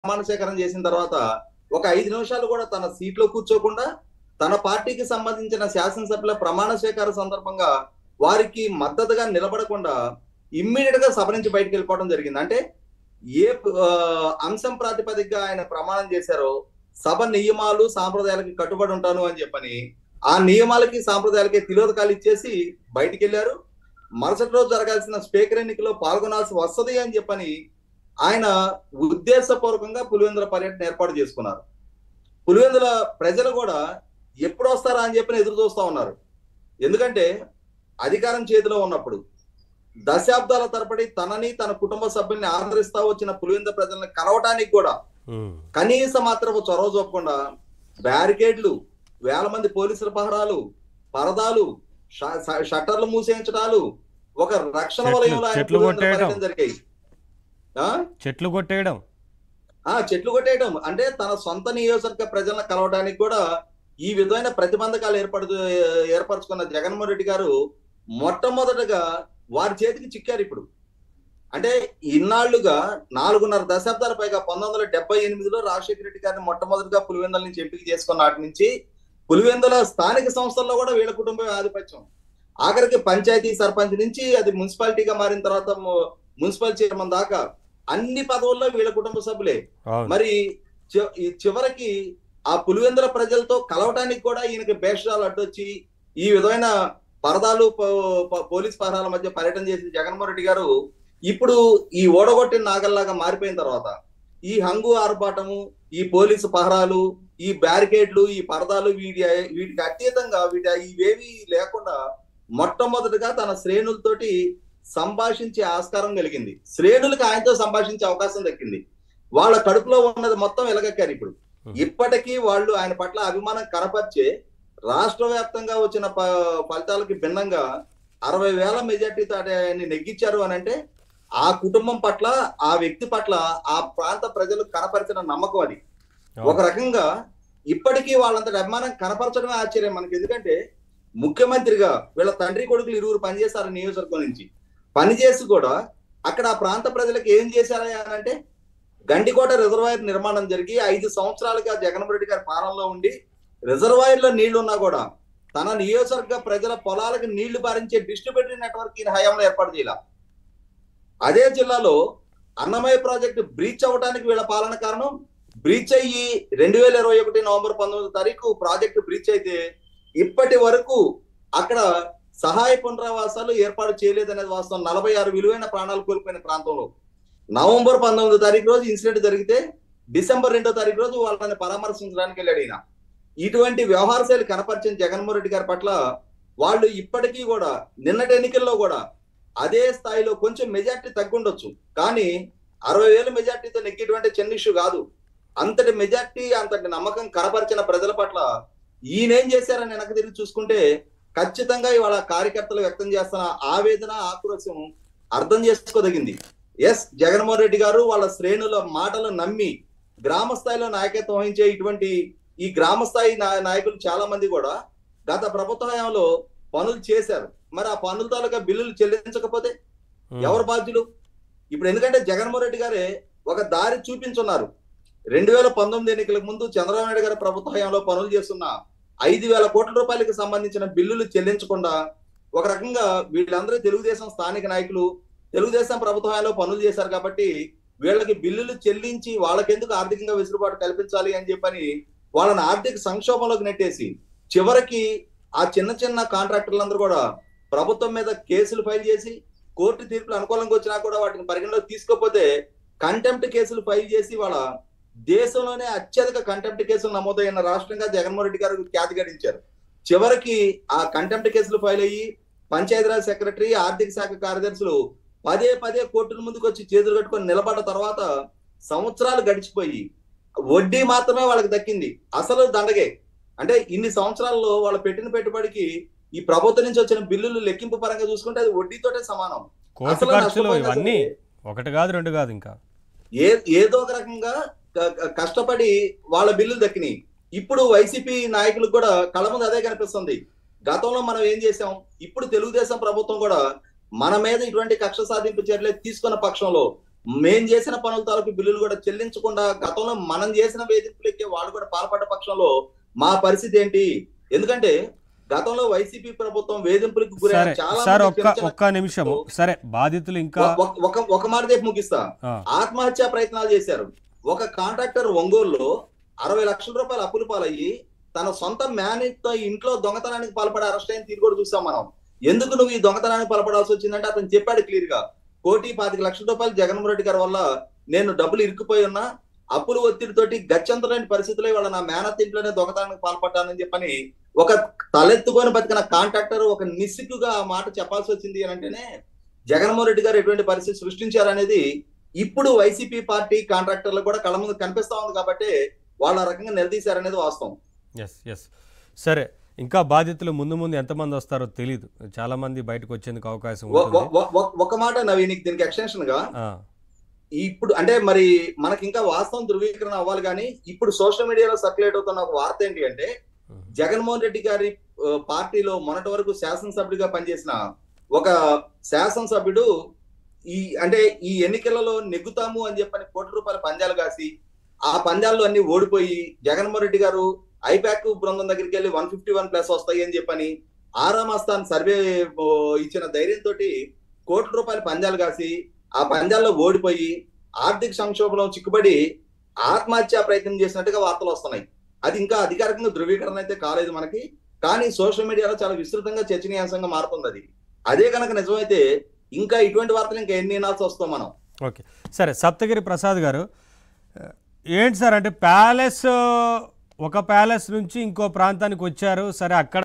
ప్రమాణ స్వీకారం చేసిన తర్వాత ఒక ఐదు నిమిషాలు కూడా తన సీట్లో కూర్చోకుండా తన పార్టీకి సంబంధించిన శాసనసభ్యుల ప్రమాణ స్వీకార సందర్భంగా వారికి మద్దతుగా నిలబడకుండా ఇమ్మీడియట్ గా సభ నుంచి బయటకు వెళ్ళిపోవడం జరిగింది అంటే ఏ ఆ, అంశం ప్రాతిపదికగా ఆయన ప్రమాణం చేశారో సభ నియమాలు సాంప్రదాయాలకి కట్టుబడి ఉంటాను అని చెప్పని ఆ నియమాలకి సాంప్రదాయాలకి తిలోదకాలు ఇచ్చేసి బయటికి వెళ్ళారు మరుసటి రోజు జరగాల్సిన స్పీకర్ ఎన్నికలో పాల్గొనాల్సి వస్తది అని చెప్పని ఆయన ఉద్దేశపూర్వకంగా పులివెందుల పర్యటన ఏర్పాటు చేసుకున్నారు పులివెందుల ప్రజలు కూడా ఎప్పుడు వస్తారా అని చెప్పి ఎదురు చూస్తా ఉన్నారు ఎందుకంటే అధికారం చేతిలో ఉన్నప్పుడు దశాబ్దాల తరబడి తనని తన కుటుంబ సభ్యుల్ని ఆదరిస్తా వచ్చిన పులివెందుల ప్రజల్ని కలవటానికి కూడా ఉమ్. కనీస మాత్రపు చొరవ చూపకుండా బ్యారికేడ్లు వేల మంది పోలీసుల పహరాలు పరదాలు ష- ష- షట్టర్లు మూసేయించడాలు ఒక రక్షణ చెట్లు- వలయంలో ఆయన చెట్లు పులివెందుల కొట్టేయడం. పర్యటన జరిగాయి ఆ? చెట్లు కొట్టేయడం ఆ చెట్లు కొట్టేయడం అంటే తన సొంత నియోజకవర్గ ప్రజలను కలవడానికి కూడా ఈ విధమైన ప్రతిబంధకాలు ఏర్పడు ఏర్పరచుకున్న జగన్మోహన్ రెడ్డి గారు మొట్టమొదటగా వారి చేతికి చిక్కారు ఇప్పుడు అంటే ఇన్నాళ్లుగా నాలుగున్నర దశాబ్దాల పైగా పంతొమ్మిది వందల డెబ్బై ఎనిమిదిలో రాజశేఖర రెడ్డి గారిని మొట్టమొదటిగా పులివెందుల నుంచి ఎంపిక చేసుకున్న నాటి నుంచి పులివెందుల స్థానిక సంస్థల్లో కూడా వీళ్ళ కుటుంబం ఆధిపత్యం ఆఖరికి పంచాయతీ సర్పంచ్ నుంచి అది మున్సిపాలిటీగా మారిన తర్వాత ము- మున్సిపల్ చైర్మన్ దాకా అన్ని పదవుల్లో వీళ్ళ కుటుంబ సభ్యులే అవును మరి చి- ఈ చివరికి ఆ పులివెందుల ప్రజలతో కలవటానికి కూడా ఈయనకి భేషాలు అడ్డొచ్చి ఈ విధమైన పరదాలు పో- పో- పోలీస్ పహరాల మధ్య పర్యటన చేసిన జగన్మోహన్ రెడ్డి గారు ఇప్పుడు ఈ ఓడగొట్టిన నాగల్లాగా మారిపోయిన తర్వాత ఈ హంగు ఆర్భాటము ఈ పోలీసు పహరాలు ఈ బ్యారికేడ్లు ఈ పరదాలు వీటి వీటికి అతీతంగా వీటి ఇవేవి లేకుండా మొట్టమొదటిగా తన శ్రేణులతోటి సంభాషించే ఆస్కారం కలిగింది శ్రేణులకు ఆయనతో సంభాషించే అవకాశం దక్కింది వాళ్ళ కడుపులో ఉన్నది మొత్తం ఎలగక్కారు ఇప్పుడు ఇప్పటికీ వాళ్ళు ఆయన పట్ల అభిమానం కనపరిచే రాష్ట్ర వ్యాప్తంగా వచ్చిన ప- ఫలితాలకి భిన్నంగా అరవై వేల మెజార్టీతో ఆయన్ని నెగ్గించారు అని అంటే ఆ కుటుంబం పట్ల ఆ వ్యక్తి పట్ల ఆ ప్రాంత ప్రజలు కనపరిచిన నమ్మకం అది ఒక రకంగా ఇప్పటికీ వాళ్ళంతటి అభిమానం కనపరచడమే ఆశ్చర్యం మనకి ఎందుకంటే ముఖ్యమంత్రిగా వీళ్ళ తండ్రి కొడుకులు ఇరువురు పనిచేశారు నియోజకవర్గం నుంచి పనిచేసి కూడా అక్కడ ఆ ప్రాంత ప్రజలకు ఏం చేశారా అని అంటే గండికోట రిజర్వాయర్ నిర్మాణం జరిగి ఐదు సంవత్సరాలుగా జగన్మోహన్ రెడ్డి గారి పాలనలో ఉండి రిజర్వాయర్ లో నీళ్లు ఉన్నా కూడా తన నియోజకవర్గ ప్రజల పొలాలకు నీళ్లు బారించే డిస్ట్రిబ్యూటరీ నెట్వర్క్ ఈయన హయాంలో ఏర్పాటు చేయాల అదే జిల్లాలో అన్నమయ్య ప్రాజెక్టు బ్రీచ్ అవ్వడానికి వీళ్ళ పాలన కారణం బ్రీచ్ అయ్యి రెండు వేల ఇరవై ఒకటి నవంబర్ పంతొమ్మిది తారీఖు ప్రాజెక్టు బ్రీచ్ అయితే ఇప్పటి వరకు అక్కడ సహాయ పునరావాసాలు ఏర్పాటు చేయలేదనేది వాస్తవం నలభై ఆరు విలువైన ప్రాణాలు కోల్పోయిన ప్రాంతంలో నవంబర్ పంతొమ్మిదో తారీఖు రోజు ఇన్సిడెంట్ జరిగితే డిసెంబర్ రెండో తారీఖు రోజు వాళ్ళని పరామర్శించడానికి వెళ్ళాడు ఈయన ఇటువంటి వ్యవహార శైలి కనపరిచిన జగన్మోహన్ రెడ్డి గారి పట్ల వాళ్ళు ఇప్పటికీ కూడా నిన్నటి ఎన్నికల్లో కూడా అదే స్థాయిలో కొంచెం మెజార్టీ తగ్గుండొచ్చు కానీ అరవై వేల మెజార్టీతో నెగ్గేటువంటి చిన్న ఇష్యూ కాదు అంతటి మెజార్టీ అంతటి నమ్మకం కనపరిచిన ప్రజల పట్ల ఈయనేం చేశారని వెనక్కి తిరిగి చూసుకుంటే ఖచ్చితంగా ఇవాళ కార్యకర్తలు వ్యక్తం చేస్తున్న ఆవేదన ఆక్రోశం అర్థం చేసుకోదగింది ఎస్ జగన్మోహన్ రెడ్డి గారు వాళ్ళ శ్రేణుల మాటలు నమ్మి గ్రామ స్థాయిలో నాయకత్వం వహించే ఇటువంటి ఈ గ్రామ స్థాయి నా- నాయకులు చాలా మంది కూడా గత ప్రభుత్వ హయాంలో పనులు చేశారు మరి ఆ పనుల తాలూకా బిల్లులు చెల్లించకపోతే ఉమ్. ఎవరు బాధ్యులు ఇప్పుడు ఎందుకంటే జగన్మోహన్ రెడ్డి గారే ఒక దారి చూపించున్నారు రెండు వేల పంతొమ్మిది ఎన్నికలకు ముందు చంద్రబాబు నాయుడు గారి ప్రభుత్వ హయాంలో పనులు చేస్తున్న ఐదు వేల కోట్ల రూపాయలకు సంబంధించిన బిల్లులు చెల్లించకుండా ఒక రకంగా వీళ్ళందరూ తెలుగుదేశం స్థానిక నాయకులు తెలుగుదేశం ప్రభుత్వ హయాంలో పనులు చేశారు కాబట్టి వీళ్ళకి బిల్లులు చెల్లించి వాళ్ళకెందుకు ఆర్థికంగా వెసులుబాటు కల్పించాలి అని చెప్పని వాళ్ళని ఆర్థిక సంక్షోభంలోకి నెట్టేసి చివరికి ఆ చిన్న చిన్న కాంట్రాక్టర్లందరూ కూడా ప్రభుత్వం మీద కేసులు ఫైల్ చేసి కోర్టు తీర్పులు అనుకూలంగా వచ్చినా కూడా వాటిని పరిగణలోకి తీసుకోకపోతే కంటెంప్ట్ కేసులు ఫైల్ చేసి వాళ్ళ దేశంలోనే అత్యధిక కంటెంప్ట్ కేసులు నమోదైన రాష్ట్రంగా జగన్మోహన్ రెడ్డి గారు ఖ్యాతి గడించారు చివరికి ఆ కంటెంప్ట్ కేసులు ఫైల్ అయ్యి పంచాయతీరాజ్ సెక్రటరీ ఆర్థిక శాఖ కార్యదర్శులు పదే పదే కోర్టుల ముందుకు వచ్చి చేతులు కట్టుకొని నిలబడ్డ తర్వాత సంవత్సరాలు గడిచిపోయి వడ్డీ మాత్రమే వాళ్ళకి దక్కింది అసలు దండగే అంటే ఇన్ని సంవత్సరాల్లో వాళ్ళు పెట్టిన పెట్టుబడికి ఈ ప్రభుత్వం నుంచి వచ్చిన బిల్లులు లెక్కింపు పరంగా చూసుకుంటే అది వడ్డీతోటే సమానం కోర్టు అసలు ఖర్చులు నష్టపోయినా ఇవన్నీ సరే ఒకటి కాదు రెండు కాదు ఇంకా ఏ ఏదో ఒక రకంగా క- క- కష్టపడి వాళ్ళ బిల్లులు దక్కినాయి ఇప్పుడు వైసీపీ నాయకులకు కూడా కళ్ళ ముందు అదే కనిపిస్తుంది గతంలో మనం ఏం చేసాం ఇప్పుడు తెలుగుదేశం ప్రభుత్వం కూడా మన మీద ఇటువంటి కక్ష సాధింపు చర్యలు తీసుకున్న పక్షంలో మేం చేసిన పనుల తాలూకు బిల్లులు కూడా చెల్లించకుండా గతంలో మనం చేసిన వేధింపులకి వాళ్ళు కూడా పాల్పడ్డ పక్షంలో మా పరిస్థితి ఏంటి ఎందుకంటే గతంలో వైసీపీ ప్రభుత్వం వేధింపులకు గురైన సరే చాలా సార్ మంది ఒక్క చిన్న చిన్న- ఒక్క నిమిషము సరే బాధితులు ఇంకా ఒక- ఒక ఒక మాట చెప్పి ముగిస్తా ఆ, ఆత్మహత్యా ప్రయత్నాలు చేశారు ఒక కాంట్రాక్టర్ ఒంగోలులో అరవై లక్షల రూపాయలు అప్పులు పాలయ్యి తన సొంత మేనేజ్తో ఇంట్లో దొంగతనానికి పాల్పడే అరెస్ట్ అయిన తీరు కూడా చూసాం మనం ఎందుకు నువ్వు ఈ దొంగతనానికి పాల్పడాల్సి వచ్చిందంటే అతను చెప్పాడు క్లియర్ గా కోటి పాతిక లక్షల రూపాయలు జగన్మోహన్ రెడ్డి గారి వల్ల నేను డబ్బులు ఇరుక్కుపోయి ఉన్నా అప్పులు ఒత్తిడితోటి గత్యంతరమైన పరిస్థితుల్లో వాళ్ళ నా మేనత్ ఇంట్లోనే దొంగతనానికి పాల్పడ్డానని చెప్పని ఒక తలెత్తుకొని బతికిన కాంట్రాక్టర్ ఒక నిస్సిగ్గుగా ఆ మాట చెప్పాల్సి వచ్చింది అని అంటేనే జగన్మోహన్ రెడ్డి గారు ఎటువంటి పరిస్థితి సృష్టించారనేది ఇప్పుడు వైసీపీ పార్టీ కాంట్రాక్టర్లు కూడా కళ్ళ ముందు కనిపిస్తా ఉంది కాబట్టి వాళ్ళు ఆ రకంగా నిలదీశారనేది వాస్తవం ఎస్ ఎస్ సరే ఇంకా బాధితులు ముందు ముందు ఎంతమంది వస్తారో తెలియదు చాలా మంది బయటకు వచ్చేందుకు అవకాశం ఒ- ఉంటుంది ఒ- ఒ- ఒక మాట నవీనికి దీనికి ఎక్స్టెన్షన్ గా ఆ, ఇప్పుడు అంటే మరి మనకి ఇంకా వాస్తవం ధృవీకరణ అవ్వాలి కానీ ఇప్పుడు సోషల్ మీడియాలో సర్క్యులేట్ అవుతున్న ఒక వార్త ఏంటి అంటే ఉమ్, జగన్మోహన్ రెడ్డి గారి ఆ, పార్టీలో మొన్నటి వరకు శాసనసభ్యుడిగా పనిచేసిన ఒక శాసనసభ్యుడు ఈ అంటే ఈ ఎన్నికలలో నెగ్గుతాము అని చెప్పని కోటి రూపాయల పందాలు కాసి ఆ పందాల్లో అన్ని ఓడిపోయి జగన్మోహన్ రెడ్డి గారు ఐపాక్ బృందం దగ్గరికి వెళ్ళి వన్ ఫిఫ్టీ వన్ ప్లస్ వస్తాయి అని చెప్పని ఆరామాస్థాన్ సర్వే ఓ, ఇచ్చిన ధైర్యంతో కోట్ల రూపాయల పందాలు కాసి ఆ పందాల్లో ఓడిపోయి ఆర్థిక సంక్షోభంలో చిక్కుబడి ఆత్మహత్యా ప్రయత్నం చేసినట్టుగా వార్తలు వస్తున్నాయి అది ఇంకా అధికారికంగా ధృవీకరణ అయితే కాలేదు మనకి కానీ సోషల్ మీడియాలో చాలా విస్తృతంగా చర్చనీయాంశంగా మారుతుంది అది అదే కనుక నిజమైతే ఇంకా ఇటువంటి వార్తలు ఇంకా ఎన్ని వినాల్సి వస్తాం మనం ఓకే సరే సప్తగిరి ప్రసాద్ గారు ఆ, ఏంటి సార్ అంటే ప్యాలెస్ ఒక ప్యాలెస్ నుంచి ఇంకో ప్రాంతానికి వచ్చారు సరే అక్కడ